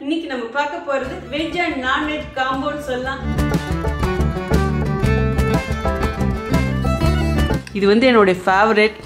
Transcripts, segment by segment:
இன்னைக்கு நம்ம பார்க்க போறது வெஜ் அண்ட் நான்வெஜ் காம்போன்னு சொல்லலாம் இது வந்து என்னுடைய favourite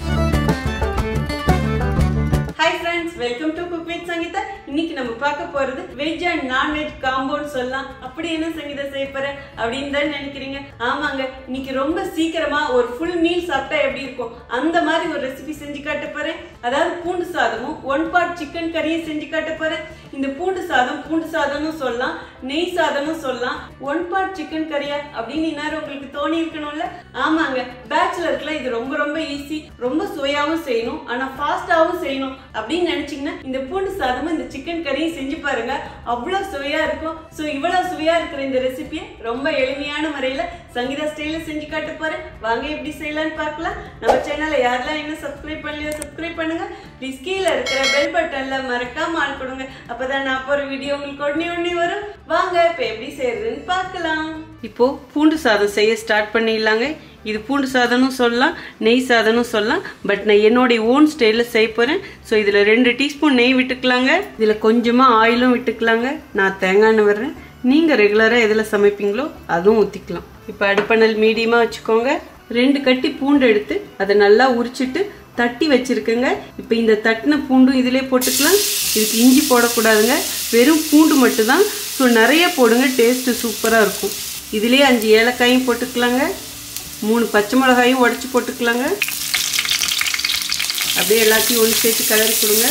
hi friends welcome to cook with Sangeetha இன்னைக்கு நம்ம பார்க்க போறது வெஜ் அண்ட் நான்வெஜ் காம்போன்னு சொல்லலாம் அப்படி என்ன சங்கீதா செய்ய போற அப்படின்னு தான் நினைக்கிறீங்க ஆமாங்க இன்னைக்கு ரொம்ப சீக்கிரமா ஒரு ஃபுல் மீல் சாப்பிட்டா எப்படி இருக்கும் அந்த மாதிரி ஒரு ரெசிபி செஞ்சு காட்ட போறேன் அதாவது பூண்டு சாதமும் ஒன் பார்ட் சிக்கன் கறியும் செஞ்சு காட்ட போறேன் இந்த பூண்டு சாதம் பூண்டு சாதம்னு சொல்லலாம் நெய் சாதம்னு சொல்லலாம் ஒன் பார்ட் சிக்கன் கறியா அப்படின்னு இந்நேரம் உங்களுக்கு தோணி இருக்கணும்ல ஆமாங்க பேச்சுலருக்குலாம் இது ரொம்ப ரொம்ப ஈஸி ரொம்ப சுவையாவும் செய்யணும் ஆனா ஃபாஸ்டாவும் செய்யணும் அப்படின்னு நினைச்சீங்கன்னா இந்த பூண்டு சாதமும் இந்த சிக்கன் கறியும் செஞ்சு பாருங்க அவ்வளவு சுவையா இருக்கும் ஸோ இவ்வளவு சுவையா இருக்கிற இந்த ரெசிபியை ரொம்ப எளிமையான முறையில சங்கீதா ஸ்டைல செஞ்சு காட்ட போறேன் வாங்க எப்படி செய்யலாம்னு பார்க்கலாம் நம்ம சேனலை யாரெல்லாம் இன்னும் சப்ஸ்கிரைப் பண்ணலையோ சப்ஸ்கிரைப் பண்ணுங்க ப்ளீஸ் கீழே இருக்கிற பெல் பட்டன்ல மறக்காம ஆள் கொடுங்க அப்பதான் நான் போற வீடியோ உங்களுக்கு உடனே உடனே வரும் வாங்க இப்ப எப்படி செய்யறதுன்னு பார்க்கலாம் இப்போ பூண்டு சாதம் செய்ய ஸ்டார்ட் பண்ணிடலாங்க இது பூண்டு சாதம்னு சொல்லலாம் நெய் சாதம்னு சொல்லலாம் பட் நான் என்னுடைய ஓன் ஸ்டைலில் செய்ய போகிறேன் ஸோ இதில் ரெண்டு டீஸ்பூன் நெய் விட்டுக்கலாங்க இதில் கொஞ்சமாக ஆயிலும் விட்டுக்கலாங்க நான் தேங்காய் எண்ணெய் வர்றேன் நீங்கள் ரெகுலராக எதில் சமைப்பீங்களோ அதுவும் ஊற்றிக்கலாம் இப்போ அடுப்பணல் மீடியமாக வச்சுக்கோங்க ரெண்டு கட்டி பூண்டு எடுத்து அதை நல்லா உரிச்சிட்டு தட்டி வச்சிருக்கேங்க இப்போ இந்த தட்டின பூண்டும் இதிலே போட்டுக்கலாம் இதுக்கு இஞ்சி போடக்கூடாதுங்க வெறும் பூண்டு மட்டும்தான் ஸோ நிறைய போடுங்க டேஸ்ட்டு சூப்பராக இருக்கும் இதிலே அஞ்சு ஏலக்காயும் போட்டுக்கலாங்க மூணு பச்சை மிளகாயும் உடச்சி போட்டுக்கலாங்க அப்படியே எல்லாத்தையும் ஒன்று சேர்த்து கலரி கொடுங்க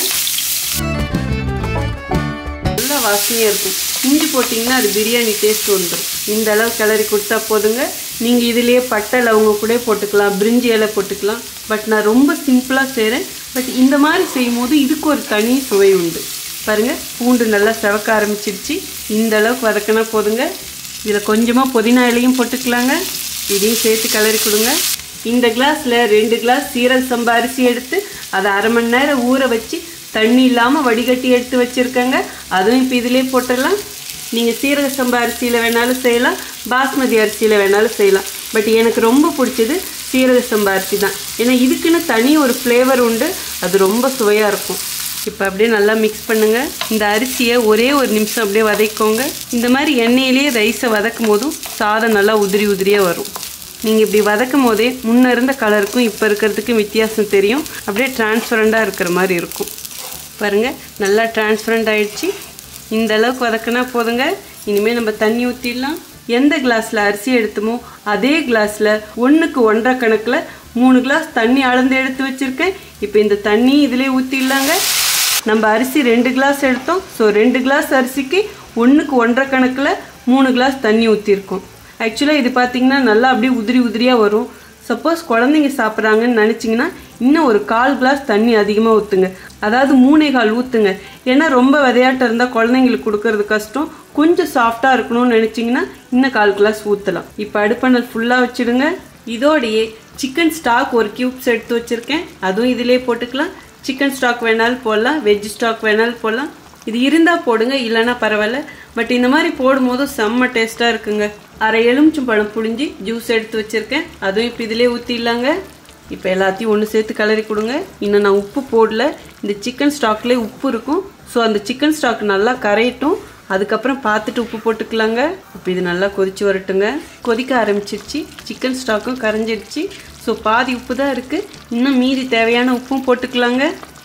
நல்லா வாசனையாக இருக்கும் இஞ்சி போட்டிங்கன்னா அது பிரியாணி டேஸ்ட் வந்துடும் இந்த அளவு கிளறி கொடுத்தா போதுங்க நீங்கள் இதுலேயே பட்டை லவங்க கூட போட்டுக்கலாம் பிரிஞ்சி இலை போட்டுக்கலாம் பட் நான் ரொம்ப சிம்பிளாக செய்கிறேன் பட் இந்த மாதிரி செய்யும் போது இதுக்கு ஒரு தனி சுவை உண்டு பாருங்கள் பூண்டு நல்லா செவக்க ஆரம்பிச்சிருச்சு இந்த அளவுக்கு வதக்கினா போதுங்க இதில் கொஞ்சமாக புதினா இலையும் போட்டுக்கலாங்க இதையும் சேர்த்து கிளறி கொடுங்க இந்த கிளாஸில் ரெண்டு கிளாஸ் சீரக சம்பா அரிசி எடுத்து அதை அரை மணி நேரம் ஊற வச்சு தண்ணி இல்லாமல் வடிகட்டி எடுத்து வச்சுருக்கேங்க அதுவும் இப்போ இதிலே போட்டுடலாம் நீங்கள் சீரக சம்பா அரிசியில் வேணாலும் செய்யலாம் பாஸ்மதி அரிசியில் வேணாலும் செய்யலாம் பட் எனக்கு ரொம்ப பிடிச்சது சீரக சம்பா அரிசி தான் ஏன்னா இதுக்குன்னு தனி ஒரு ஃப்ளேவர் உண்டு அது ரொம்ப சுவையாக இருக்கும் இப்போ அப்படியே நல்லா மிக்ஸ் பண்ணுங்க இந்த அரிசியை ஒரே ஒரு நிமிஷம் அப்படியே வதக்கோங்க இந்த மாதிரி எண்ணெயிலேயே ரைஸை வதக்கும் போதும் சாதம் நல்லா உதிரி உதிரியாக வரும் நீங்கள் இப்படி வதக்கும் போதே முன்ன இருந்த கலருக்கும் இப்போ இருக்கிறதுக்கும் வித்தியாசம் தெரியும் அப்படியே டிரான்ஸ்பரண்டாக இருக்கிற மாதிரி இருக்கும் பாருங்கள் நல்லா டிரான்ஸ்பரண்ட் ஆயிடுச்சு இந்த அளவுக்கு வதக்கினா போதுங்க இனிமேல் நம்ம தண்ணி ஊற்றிடலாம் எந்த கிளாஸில் அரிசி எடுத்தோமோ அதே கிளாஸில் ஒன்றுக்கு ஒன்றரை கணக்கில் மூணு கிளாஸ் தண்ணி அளந்து எடுத்து வச்சுருக்கேன் இப்போ இந்த தண்ணி இதிலே ஊற்றிடலாங்க நம்ம அரிசி ரெண்டு கிளாஸ் எடுத்தோம் ஸோ ரெண்டு கிளாஸ் அரிசிக்கு ஒன்றுக்கு ஒன்றரை கணக்கில் மூணு கிளாஸ் தண்ணி ஊற்றிருக்கோம் ஆக்சுவலாக இது பார்த்தீங்கன்னா நல்லா அப்படியே உதிரி உதிரியாக வரும் சப்போஸ் குழந்தைங்க சாப்பிட்றாங்கன்னு நினச்சிங்கன்னா இன்னும் ஒரு கால் கிளாஸ் தண்ணி அதிகமாக ஊற்றுங்க அதாவது மூணே கால் ஊற்றுங்க ஏன்னா ரொம்ப விதையாட்டம் இருந்தால் குழந்தைங்களுக்கு கொடுக்கறது கஷ்டம் கொஞ்சம் சாஃப்டாக இருக்கணும்னு நினச்சிங்கன்னா இன்னும் கால் கிளாஸ் ஊற்றலாம் இப்போ அடுப்பணல் ஃபுல்லாக வச்சுடுங்க இதோடையே சிக்கன் ஸ்டாக் ஒரு கியூப்ஸ் எடுத்து வச்சுருக்கேன் அதுவும் இதிலே போட்டுக்கலாம் சிக்கன் ஸ்டாக் வேணாலும் போடலாம் வெஜ் ஸ்டாக் வேணாலும் போடலாம் இது இருந்தால் போடுங்க இல்லைன்னா பரவாயில்ல பட் இந்த மாதிரி போடும்போது செம்ம டேஸ்ட்டாக இருக்குங்க அரை எலுமிச்சும் பழம் புழிஞ்சி ஜூஸ் எடுத்து வச்சுருக்கேன் அதுவும் இப்போ இதிலே ஊற்றிடலாங்க இப்போ எல்லாத்தையும் ஒன்று சேர்த்து கலரி கொடுங்க இன்னும் நான் உப்பு போடல இந்த சிக்கன் ஸ்டாக்லேயே உப்பு இருக்கும் ஸோ அந்த சிக்கன் ஸ்டாக் நல்லா கரையட்டும் அதுக்கப்புறம் பார்த்துட்டு உப்பு போட்டுக்கலாங்க இப்போ இது நல்லா கொதிச்சு வரட்டுங்க கொதிக்க ஆரம்பிச்சிருச்சு சிக்கன் ஸ்டாக்கும் கரைஞ்சிருச்சு ஸோ பாதி உப்பு தான் இருக்குது இன்னும் மீதி தேவையான உப்பும் போட்டுக்கலாங்க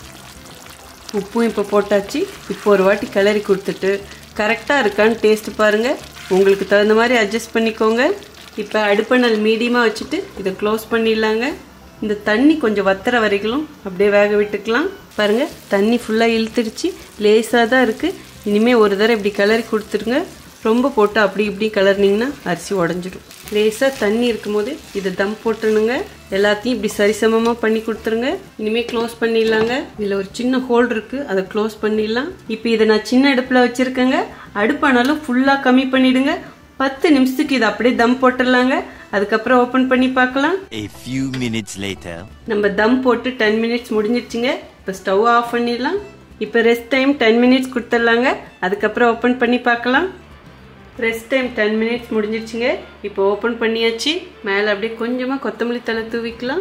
உப்பும் இப்போ போட்டாச்சு இப்போ ஒரு வாட்டி கிளறி கொடுத்துட்டு கரெக்டாக இருக்கான்னு டேஸ்ட்டு பாருங்கள் உங்களுக்கு தகுந்த மாதிரி அட்ஜஸ்ட் பண்ணிக்கோங்க இப்போ அடுப்பணல் மீடியமாக வச்சுட்டு இதை க்ளோஸ் பண்ணிடலாங்க இந்த தண்ணி கொஞ்சம் வத்துற வரைக்கும் அப்படியே வேக விட்டுக்கலாம் பாருங்கள் தண்ணி ஃபுல்லாக இழுத்துடுச்சு லேசாக தான் இருக்குது இனிமேல் ஒரு தடவை இப்படி கிளறி கொடுத்துருங்க ரொம்ப போட்டு அப்படி இப்படி கிளறினீங்கன்னா அரிசி உடஞ்சிடும் லேசாக தண்ணி இருக்கும் போது இதை தம் போட்டுருணுங்க எல்லாத்தையும் இப்படி சரிசமமாக பண்ணி கொடுத்துருங்க இனிமேல் க்ளோஸ் பண்ணிடலாங்க இதில் ஒரு சின்ன ஹோல் இருக்குது அதை க்ளோஸ் பண்ணிடலாம் இப்போ இதை நான் சின்ன அடுப்பில் வச்சுருக்கேங்க அடுப்பானாலும் ஃபுல்லாக கம்மி பண்ணிடுங்க பத்து நிமிஷத்துக்கு இதை அப்படியே தம் போட்டுடலாங்க அதுக்கப்புறம் ஓப்பன் பண்ணி பார்க்கலாம் A few minutes later. நம்ம தம் போட்டு டென் மினிட்ஸ் முடிஞ்சிருச்சுங்க இப்போ ஸ்டவ் ஆஃப் பண்ணிடலாம் இப்போ ரெஸ்ட் டைம் டென் மினிட்ஸ் கொடுத்துடலாங்க அதுக்கப்புறம் ஓப்பன் பண்ணி பார்க்கலாம் ரெஸ்ட் டைம் டென் மினிட்ஸ் முடிஞ்சிருச்சுங்க இப்போ ஓப்பன் பண்ணியாச்சு மேலே அப்படியே கொஞ்சமாக கொத்தமல்லி தலை தூவிக்கலாம்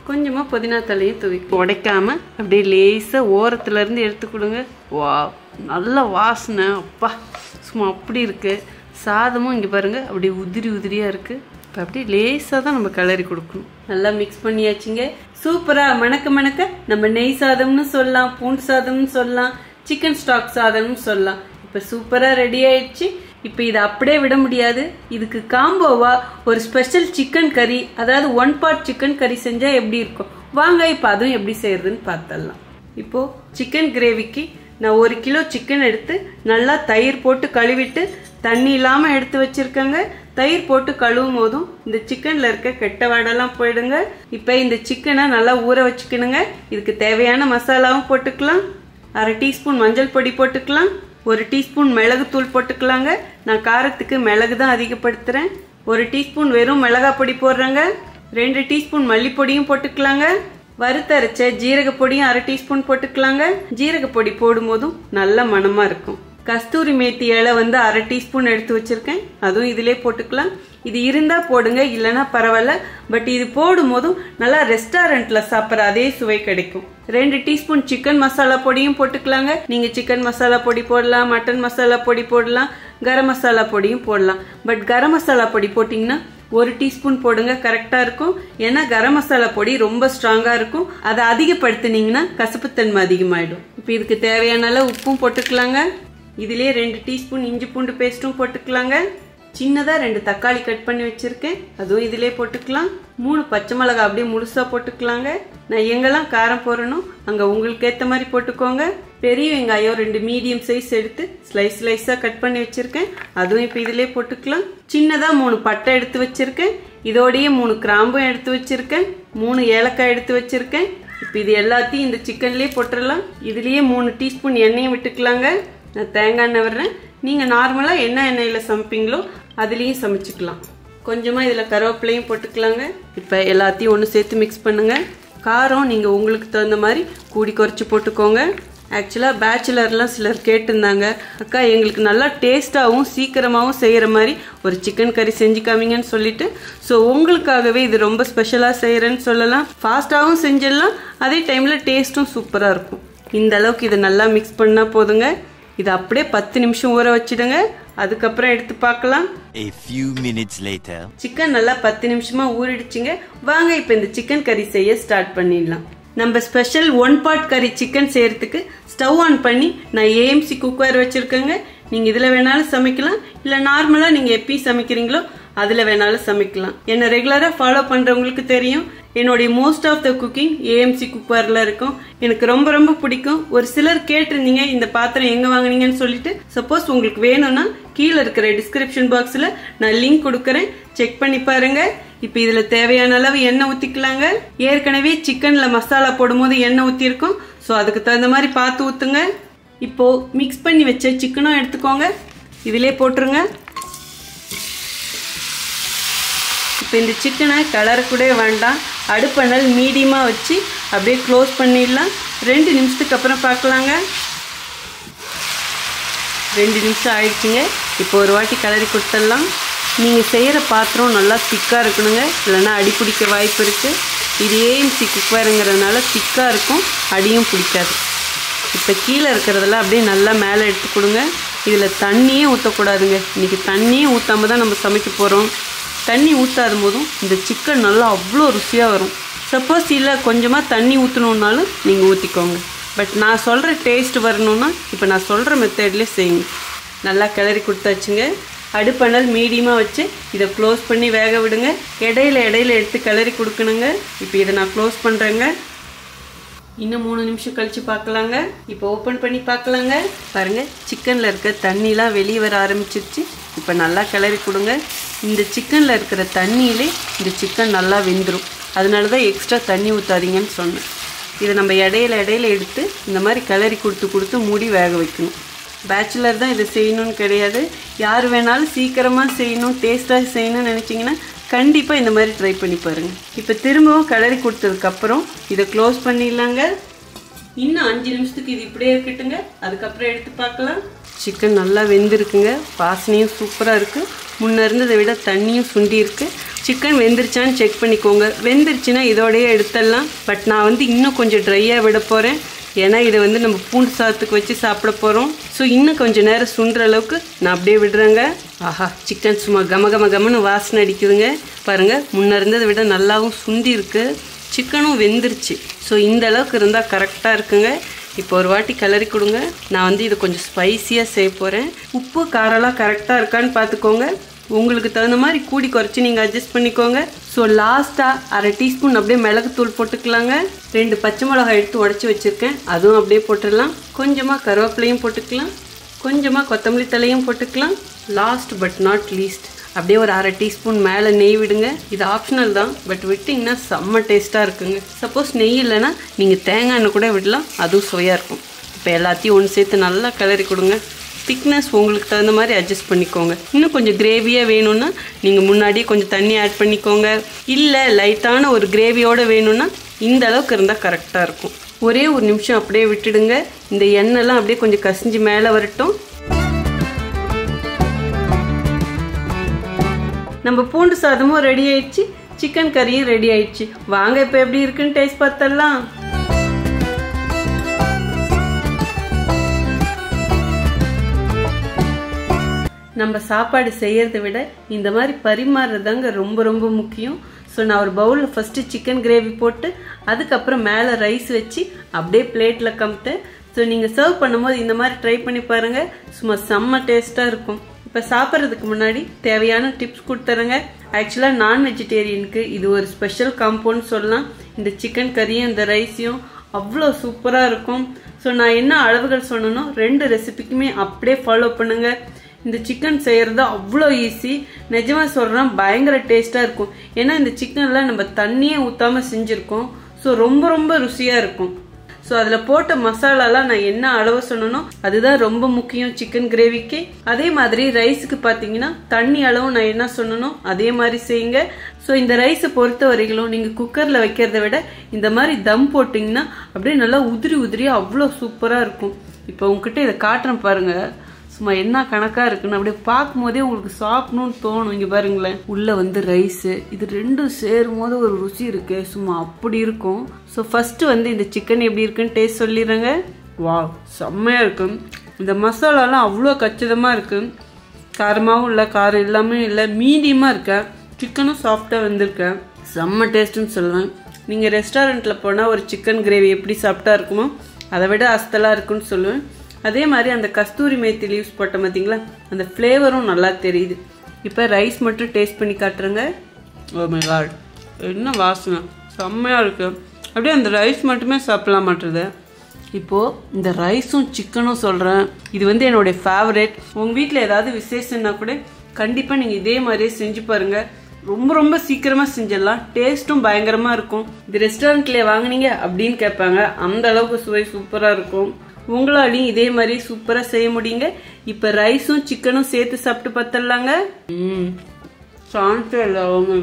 கொஞ்சமாக புதினா தலையும் தூவி உடைக்காம அப்படியே லேசாக ஓரத்துல இருந்து எடுத்து கொடுங்க வா நல்ல வாசனை அப்பா சும்மா அப்படி இருக்கு சாதமும் இங்கே பாருங்க அப்படியே உதிரி உதிரியாக இருக்கு இப்போ அப்படியே லேசாக தான் நம்ம கிளறி கொடுக்கணும் நல்லா மிக்ஸ் பண்ணியாச்சுங்க சூப்பரா மணக்க மணக்க நம்ம நெய் சாதம்னு சொல்லலாம் பூண்டு சாதம்னு சொல்லலாம் சிக்கன் ஸ்டாக் சாதம்னு சொல்லலாம் இப்போ சூப்பராக ரெடி ஆயிடுச்சு இப்போ இதை அப்படியே விட முடியாது இதுக்கு காம்போவா ஒரு ஸ்பெஷல் சிக்கன் கறி அதாவது ஒன் பார்ட் சிக்கன் கறி செஞ்சா எப்படி இருக்கும் வாங்க இப்போ அதுவும் எப்படி செய்யறதுன்னு பார்த்தரலாம் இப்போ சிக்கன் கிரேவிக்கு நான் ஒரு கிலோ சிக்கன் எடுத்து நல்லா தயிர் போட்டு கழுவிட்டு தண்ணி இல்லாமல் எடுத்து வச்சிருக்கேங்க தயிர் போட்டு கழுவும் போதும் இந்த சிக்கன்ல இருக்க கெட்ட வாடெல்லாம் போயிடுங்க இப்போ இந்த சிக்கனை நல்லா ஊற வச்சுக்கணுங்க இதுக்கு தேவையான மசாலாவும் போட்டுக்கலாம் அரை டீஸ்பூன் மஞ்சள் பொடி போட்டுக்கலாம் ஒரு டீஸ்பூன் மிளகுத்தூள் போட்டுக்கலாங்க நான் காரத்துக்கு மிளகு தான் அதிகப்படுத்துறேன் ஒரு டீஸ்பூன் வெறும் மிளகாய் பொடி போடுறேங்க ரெண்டு டீஸ்பூன் மல்லிப்பொடியும் போட்டுக்கலாங்க வறுத்தரைச்ச ஜீரக பொடியும் அரை டீஸ்பூன் போட்டுக்கலாங்க ஜீரக பொடி போடும்போதும் நல்ல மணமா இருக்கும் கஸ்தூரி மேத்தி இலை வந்து அரை டீஸ்பூன் எடுத்து வச்சிருக்கேன் அதுவும் இதிலே போட்டுக்கலாம் இது இருந்தா போடுங்க இல்லைன்னா பரவாயில்ல பட் இது போடும் போதும் நல்லா ரெஸ்டாரண்ட்ல சாப்பிட்ற அதே சுவை கிடைக்கும் ரெண்டு டீஸ்பூன் சிக்கன் மசாலா பொடியும் போட்டுக்கலாங்க நீங்க சிக்கன் மசாலா பொடி போடலாம் மட்டன் மசாலா பொடி போடலாம் கரம் மசாலா பொடியும் போடலாம் பட் கரம் மசாலா பொடி போட்டிங்கன்னா ஒரு டீஸ்பூன் போடுங்க கரெக்டா இருக்கும் ஏன்னா கரம் மசாலா பொடி ரொம்ப ஸ்ட்ராங்கா இருக்கும் அதை அதிகப்படுத்தினீங்கன்னா கசப்புத்தன்மை அதிகமாயிடும் இப்போ இதுக்கு தேவையான அளவு உப்பும் போட்டுக்கலாங்க இதுலயே ரெண்டு டீஸ்பூன் இஞ்சி பூண்டு பேஸ்ட்டும் போட்டுக்கலாங்க சின்னதா ரெண்டு தக்காளி கட் பண்ணி வச்சிருக்கேன் அதுவும் இதிலே போட்டுக்கலாம் மூணு பச்சை மிளகாய் அப்படியே முழுசா போட்டுக்கலாங்க நான் எங்கெல்லாம் காரம் போடணும் அங்க உங்களுக்கு ஏத்த மாதிரி போட்டுக்கோங்க பெரிய வெங்காயம் ரெண்டு மீடியம் சைஸ் எடுத்து ஸ்லைஸ் ஸ்லைஸா கட் பண்ணி வச்சிருக்கேன் அதுவும் இப்போ இதிலே போட்டுக்கலாம் சின்னதா மூணு பட்டை எடுத்து வச்சிருக்கேன் இதோடயே மூணு கிராம்பும் எடுத்து வச்சிருக்கேன் மூணு ஏலக்காய் எடுத்து வச்சிருக்கேன் இப்போ இது எல்லாத்தையும் இந்த சிக்கன்லயே போட்டுடலாம் இதுலயே மூணு டீஸ்பூன் எண்ணெயும் விட்டுக்கலாங்க நான் தேங்காய் எண்ணெய் விடுறேன் நீங்கள் நார்மலாக என்ன எண்ணெயில் சமைப்பீங்களோ அதுலேயும் சமைச்சுக்கலாம் கொஞ்சமாக இதில் கருவேப்பிலையும் போட்டுக்கலாங்க இப்போ எல்லாத்தையும் ஒன்று சேர்த்து மிக்ஸ் பண்ணுங்க காரம் நீங்கள் உங்களுக்கு தகுந்த மாதிரி கூடி குறைச்சி போட்டுக்கோங்க ஆக்சுவலாக பேச்சுலர்லாம் சிலர் கேட்டிருந்தாங்க அக்கா எங்களுக்கு நல்லா டேஸ்ட்டாகவும் சீக்கிரமாகவும் செய்கிற மாதிரி ஒரு சிக்கன் கறி செஞ்சு காமிங்கன்னு சொல்லிட்டு ஸோ உங்களுக்காகவே இது ரொம்ப ஸ்பெஷலாக செய்கிறேன்னு சொல்லலாம் ஃபாஸ்ட்டாகவும் செஞ்சிடலாம் அதே டைமில் டேஸ்ட்டும் சூப்பராக இருக்கும் இந்த அளவுக்கு இதை நல்லா மிக்ஸ் பண்ணால் போதுங்க இதை அப்படியே பத்து நிமிஷம் ஊற வச்சிடுங்க அதுக்கப்புறம் எடுத்து பார்க்கலாம் A few minutes later. Chicken நல்லா பத்து நிமிஷமா ஊறிடுச்சுங்க வாங்க இப்போ இந்த சிக்கன் கறி செய்ய ஸ்டார்ட் பண்ணிடலாம் நம்ம ஸ்பெஷல் ஒன் பார்ட் கறி சிக்கன் செய்யறதுக்கு ஸ்டவ் ஆன் பண்ணி நான் ஏஎம்சி குக்கர் வச்சிருக்கேங்க நீங்க இதுல வேணாலும் சமைக்கலாம் இல்ல நார்மலா நீங்க எப்படி சமைக்கிறீங்களோ அதுல வேணாலும் சமைக்கலாம் என்ன ரெகுலரா ஃபாலோ பண்றவங்களுக்கு தெரியும் என்னுடைய most of the cooking AMC குக்கர்ல இருக்கும் எனக்கு ரொம்ப ரொம்ப பிடிக்கும் ஒரு சிலர் கேட்டிருந்தீங்க இந்த பாத்திரம் எங்க வாங்குனீங்கன்னு சொல்லிட்டு சப்போஸ் உங்களுக்கு வேணும்னா கீழே இருக்கிற டிஸ்கிரிப்ஷன் பாக்ஸ்ல நான் லிங்க் கொடுக்கறேன் செக் பண்ணி பாருங்க இப்போ இதுல தேவையான அளவு எண்ணெய் ஊத்திக்கலாங்க ஏற்கனவே சிக்கன்ல மசாலா போடும்போது எண்ணெய் ஊத்திருக்கோம் ஸோ அதுக்கு தகுந்த மாதிரி பார்த்து ஊத்துங்க இப்போ மிக்ஸ் பண்ணி வச்ச சிக்கனும் எடுத்துக்கோங்க இதிலே போட்டுருங்க இப்போ இந்த சிக்கனை கலர் கூட வேண்டாம் அடுப்பணல் மீடியமாக வச்சு அப்படியே க்ளோஸ் பண்ணிடலாம் ரெண்டு நிமிஷத்துக்கு அப்புறம் பார்க்கலாங்க ரெண்டு நிமிஷம் ஆயிடுச்சுங்க இப்போ ஒரு வாட்டி கலரி கொடுத்துடலாம் நீங்கள் செய்கிற பாத்திரம் நல்லா திக்காக இருக்கணுங்க இல்லைன்னா அடி பிடிக்க வாய்ப்பு இருக்குது இது ஏஎம்சி குக்கருங்கிறதுனால திக்காக இருக்கும் அடியும் பிடிக்காது இப்போ கீழே இருக்கிறதெல்லாம் அப்படியே நல்லா மேலே எடுத்து கொடுங்க இதில் தண்ணியே ஊற்றக்கூடாதுங்க இன்றைக்கி தண்ணியே ஊற்றாம தான் நம்ம சமைக்க போகிறோம் தண்ணி ஊற்றாத போதும் இந்த சிக்கன் நல்லா அவ்வளோ ருசியாக வரும் சப்போஸ் இல்லை கொஞ்சமாக தண்ணி ஊற்றணுன்னாலும் நீங்கள் ஊற்றிக்கோங்க பட் நான் சொல்கிற டேஸ்ட் வரணும்னா இப்போ நான் சொல்கிற மெத்தட்லேயே செய்யுங்க நல்லா கிளறி கொடுத்தாச்சுங்க அடுப்பணல் மீடியமாக வச்சு இதை க்ளோஸ் பண்ணி வேக விடுங்க இடையில இடையில எடுத்து கிளறி கொடுக்கணுங்க இப்போ இதை நான் க்ளோஸ் பண்ணுறேங்க இன்னும் மூணு நிமிஷம் கழிச்சு பார்க்கலாங்க இப்போ ஓப்பன் பண்ணி பார்க்கலாங்க பாருங்க சிக்கனில் இருக்க தண்ணிலாம் வெளியே வர ஆரம்பிச்சிருச்சு இப்போ நல்லா கிளறி கொடுங்க இந்த சிக்கனில் இருக்கிற தண்ணியிலே இந்த சிக்கன் நல்லா வெந்துடும் அதனால தான் எக்ஸ்ட்ரா தண்ணி ஊற்றாதீங்கன்னு சொன்னேன் இதை நம்ம இடையில இடையில எடுத்து இந்த மாதிரி கிளறி கொடுத்து கொடுத்து மூடி வேக வைக்கணும் பேச்சுலர் தான் இதை செய்யணும்னு கிடையாது யார் வேணாலும் சீக்கிரமாக செய்யணும் டேஸ்ட்டாக செய்யணும்னு நினச்சிங்கன்னா கண்டிப்பாக இந்த மாதிரி ட்ரை பண்ணி பாருங்கள் இப்போ திரும்பவும் கிளறி கொடுத்ததுக்கப்புறம் இதை க்ளோஸ் பண்ணிடலாங்க இன்னும் அஞ்சு நிமிஷத்துக்கு இது இப்படியே இருக்கட்டுங்க அதுக்கப்புறம் எடுத்து பார்க்கலாம் சிக்கன் நல்லா வெந்திருக்குங்க வாசனையும் சூப்பராக இருக்குது முன்ன இருந்ததை விட தண்ணியும் சுண்டி இருக்கு சிக்கன் வெந்துருச்சான்னு செக் பண்ணிக்கோங்க வெந்துருச்சுன்னா இதோடயே எடுத்துடலாம் பட் நான் வந்து இன்னும் கொஞ்சம் ட்ரையாக விட போகிறேன் ஏன்னா இதை வந்து நம்ம பூண்டு சாதத்துக்கு வச்சு சாப்பிட போகிறோம் ஸோ இன்னும் கொஞ்சம் நேரம் சுண்டுற அளவுக்கு நான் அப்படியே விடுறேங்க ஆஹா சிக்கன் சும்மா கம கம கமன்னு வாசனை அடிக்குதுங்க பாருங்கள் முன்ன இருந்ததை விட நல்லாவும் சுண்டி இருக்கு சிக்கனும் வெந்துருச்சு ஸோ இந்த அளவுக்கு இருந்தால் கரெக்டாக இருக்குங்க இப்போ ஒரு வாட்டி கிளறி கொடுங்க நான் வந்து இது கொஞ்சம் ஸ்பைசியாக செய்ய போகிறேன் உப்பு காரெல்லாம் கரெக்டாக இருக்கான்னு பார்த்துக்கோங்க உங்களுக்கு தகுந்த மாதிரி கூடி குறைச்சி நீங்கள் அட்ஜஸ்ட் பண்ணிக்கோங்க ஸோ லாஸ்ட்டாக அரை டீஸ்பூன் அப்படியே மிளகுத்தூள் போட்டுக்கலாங்க ரெண்டு பச்சை மிளகாய் எடுத்து உடச்சி வச்சுருக்கேன் அதுவும் அப்படியே போட்டுடலாம் கொஞ்சமாக கருவேப்பிலையும் போட்டுக்கலாம் கொஞ்சமாக கொத்தமல்லி தலையும் போட்டுக்கலாம் லாஸ்ட் பட் நாட் லீஸ்ட் அப்படியே ஒரு அரை டீஸ்பூன் மேலே நெய் விடுங்க இது ஆப்ஷனல் தான் பட் விட்டிங்கன்னா செம்ம டேஸ்ட்டாக இருக்குங்க சப்போஸ் நெய் இல்லைன்னா நீங்கள் தேங்காய் எண்ணெய் கூட விடலாம் அதுவும் சுவையாக இருக்கும் இப்போ எல்லாத்தையும் ஒன்று சேர்த்து நல்லா கிளறி கொடுங்க திக்னஸ் உங்களுக்கு தகுந்த மாதிரி அட்ஜஸ்ட் பண்ணிக்கோங்க இன்னும் கொஞ்சம் கிரேவியாக வேணும்னா நீங்கள் முன்னாடியே கொஞ்சம் தண்ணி ஆட் பண்ணிக்கோங்க இல்லை லைட்டான ஒரு கிரேவியோடு வேணும்னா இந்த அளவுக்கு இருந்தால் கரெக்டாக இருக்கும் ஒரே ஒரு நிமிஷம் அப்படியே விட்டுடுங்க இந்த எண்ணெய்லாம் அப்படியே கொஞ்சம் கசிஞ்சு மேலே வரட்டும் நம்ம பூண்டு சாதமும் ரெடி ஆயிடுச்சு சிக்கன் கறியும் ரெடி ஆயிடுச்சு வாங்க இப்போ எப்படி இருக்குன்னு டேஸ்ட் பார்த்தலாம் நம்ம சாப்பாடு செய்யறதை விட இந்த மாதிரி பரிமாறுறதாங்க ரொம்ப ரொம்ப முக்கியம் ஸோ நான் ஒரு பவுலில் ஃபஸ்ட்டு சிக்கன் கிரேவி போட்டு அதுக்கப்புறம் மேலே ரைஸ் வச்சு அப்படியே பிளேட்டில் கமிட்டேன் ஸோ நீங்கள் சர்வ் பண்ணும்போது இந்த மாதிரி ட்ரை பண்ணி பாருங்கள் சும்மா செம்ம டேஸ்ட்டாக இருக்கும் இப்போ சாப்பிட்றதுக்கு முன்னாடி தேவையான டிப்ஸ் கொடுத்துறேங்க ஆக்சுவலாக நான் வெஜிடேரியனுக்கு இது ஒரு ஸ்பெஷல் காம்பவுண்ட் சொல்லலாம் இந்த சிக்கன் கறியும் இந்த ரைஸையும் அவ்வளோ சூப்பராக இருக்கும் ஸோ நான் என்ன அளவுகள் சொன்னனோ ரெண்டு ரெசிபிக்குமே அப்படியே ஃபாலோ பண்ணுங்க இந்த சிக்கன் செய்கிறது அவ்வளோ ஈஸி நிஜமாக சொல்கிறேன் பயங்கர டேஸ்ட்டாக இருக்கும் ஏன்னா இந்த சிக்கனில் நம்ம தண்ணியே ஊற்றாமல் செஞ்சுருக்கோம் ஸோ ரொம்ப ரொம்ப ருசியாக இருக்கும் ஸோ அதில் போட்ட மசாலாலாம் நான் என்ன அளவு சொன்னனோ அதுதான் ரொம்ப முக்கியம் சிக்கன் கிரேவிக்கு அதே மாதிரி ரைஸுக்கு பார்த்தீங்கன்னா தண்ணி அளவு நான் என்ன சொன்னனோ அதே மாதிரி செய்யுங்க ஸோ இந்த ரைஸை பொறுத்த வரைக்கும் நீங்கள் குக்கரில் வைக்கிறத விட இந்த மாதிரி தம் போட்டிங்கன்னா அப்படியே நல்லா உதிரி உதிரியாக அவ்வளோ சூப்பராக இருக்கும் இப்போ உங்ககிட்ட இதை காட்டுறேன் பாருங்கள் சும்மா என்ன கணக்காக இருக்குன்னு அப்படியே பார்க்கும் போதே உங்களுக்கு சாப்பிடணும்னு தோணும் இங்கே பாருங்களேன் உள்ளே வந்து ரைஸு இது ரெண்டும் சேரும் போது ஒரு ருசி இருக்கு சும்மா அப்படி இருக்கும் ஸோ ஃபஸ்ட்டு வந்து இந்த சிக்கன் எப்படி இருக்குன்னு டேஸ்ட் சொல்லிடுறேங்க வா செம்மையாக இருக்கும் இந்த மசாலாலாம் அவ்வளோ கச்சிதமாக இருக்கு காரமாகவும் இல்லை காரம் இல்லாமல் இல்லை மீடியமாக இருக்கேன் சிக்கனும் சாஃப்டாக வந்திருக்கேன் செம்ம டேஸ்ட்டுன்னு சொல்லுவேன் நீங்கள் ரெஸ்டாரண்ட்டில் போனால் ஒரு சிக்கன் கிரேவி எப்படி சாப்பிட்டா இருக்குமோ அதை விட அஸ்தலாக இருக்குன்னு சொல்லுவேன் அதே மாதிரி அந்த கஸ்தூரி மேத்தி லீவ்ஸ் போட்ட பார்த்தீங்களா அந்த ஃப்ளேவரும் நல்லா தெரியுது இப்போ ரைஸ் மட்டும் டேஸ்ட் பண்ணி காட்டுறேங்க ஓ மை காட் என்ன வாசனை செம்மையாக இருக்கு அப்படியே அந்த ரைஸ் மட்டுமே சாப்பிடலாம் மாட்டுறது இப்போது இந்த ரைஸும் சிக்கனும் சொல்கிறேன் இது வந்து என்னுடைய ஃபேவரேட் உங்கள் வீட்டில் ஏதாவது விசேஷம்னா கூட கண்டிப்பாக நீங்கள் இதே மாதிரியே செஞ்சு பாருங்கள் ரொம்ப ரொம்ப சீக்கிரமாக செஞ்சிடலாம் டேஸ்ட்டும் பயங்கரமாக இருக்கும் இது ரெஸ்டாரண்ட்லேயே வாங்குனீங்க அப்படின்னு கேட்பாங்க அந்த அளவுக்கு சுவை சூப்பராக இருக்கும் உங்களாலையும் இதே மாதிரி சூப்பராக செய்ய முடியுங்க இப்போ ரைஸும் சிக்கனும் சேர்த்து சாப்பிட்டு பார்த்துடலாங்க ம் சான்ஸே இல்லை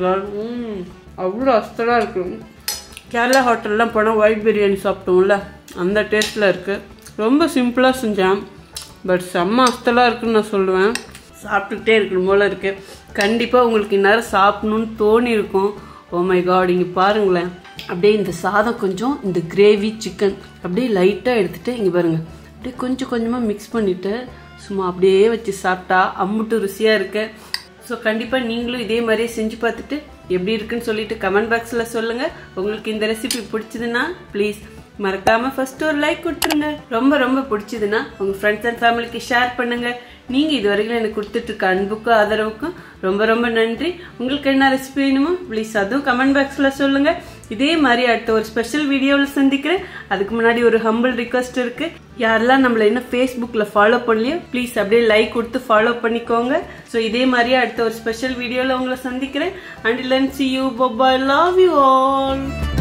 ம் அவ்வளோ அஸ்தலாக இருக்கும் கேரளா ஹோட்டல்லாம் போனால் ஒயிட் பிரியாணி சாப்பிட்டோம்ல அந்த டேஸ்ட்டில் இருக்குது ரொம்ப சிம்பிளாக செஞ்சேன் பட் செம்ம அஸ்தலாக இருக்குன்னு நான் சொல்லுவேன் சாப்பிட்டுக்கிட்டே இருக்கணும் போல இருக்குது கண்டிப்பாக உங்களுக்கு இந்நேரம் சாப்பிடணும்னு தோணி இருக்கும் ஓ மை காட் இங்கே பாருங்களேன் அப்படியே இந்த சாதம் கொஞ்சம் இந்த கிரேவி சிக்கன் அப்படியே லைட்டாக எடுத்துகிட்டு இங்கே பாருங்கள் அப்படியே கொஞ்சம் கொஞ்சமாக மிக்ஸ் பண்ணிவிட்டு சும்மா அப்படியே வச்சு சாப்பிட்டா அம்முட்டு ருசியாக இருக்கு ஸோ கண்டிப்பாக நீங்களும் இதே மாதிரியே செஞ்சு பார்த்துட்டு எப்படி இருக்குன்னு சொல்லிட்டு கமெண்ட் பாக்ஸில் சொல்லுங்கள் உங்களுக்கு இந்த ரெசிபி பிடிச்சதுன்னா ப்ளீஸ் மறக்காம ஃபர்ஸ்ட் ஒரு லைக் கொடுத்துருங்க ரொம்ப ரொம்ப பிடிச்சதுன்னா உங்க ஃப்ரெண்ட்ஸ் அண்ட் ஃபேமிலிக்கு ஷேர் பண்ணுங்க நீங்க இது வரைக்கும் எனக்கு கொடுத்துட்டு இருக்க அன்புக்கும் ஆதரவுக்கும் ரொம்ப ரொம்ப நன்றி உங்களுக்கு என்ன ரெசிபி வேணுமோ ப்ளீஸ் அதுவும் கமெண்ட் பாக்ஸ்ல சொல்லுங்க இதே மாதிரி அடுத்த ஒரு ஸ்பெஷல் வீடியோவில் சந்திக்கிறேன் அதுக்கு முன்னாடி ஒரு ஹம்பிள் ரிக்வஸ்ட் இருக்கு யாரெல்லாம் நம்மள என்ன ஃபேஸ்புக்கில் ஃபாலோ பண்ணலையோ ப்ளீஸ் அப்படியே லைக் கொடுத்து ஃபாலோ பண்ணிக்கோங்க ஸோ இதே மாதிரி அடுத்த ஒரு ஸ்பெஷல் வீடியோவில் உங்களை சந்திக்கிறேன் and then see you bye bye love you all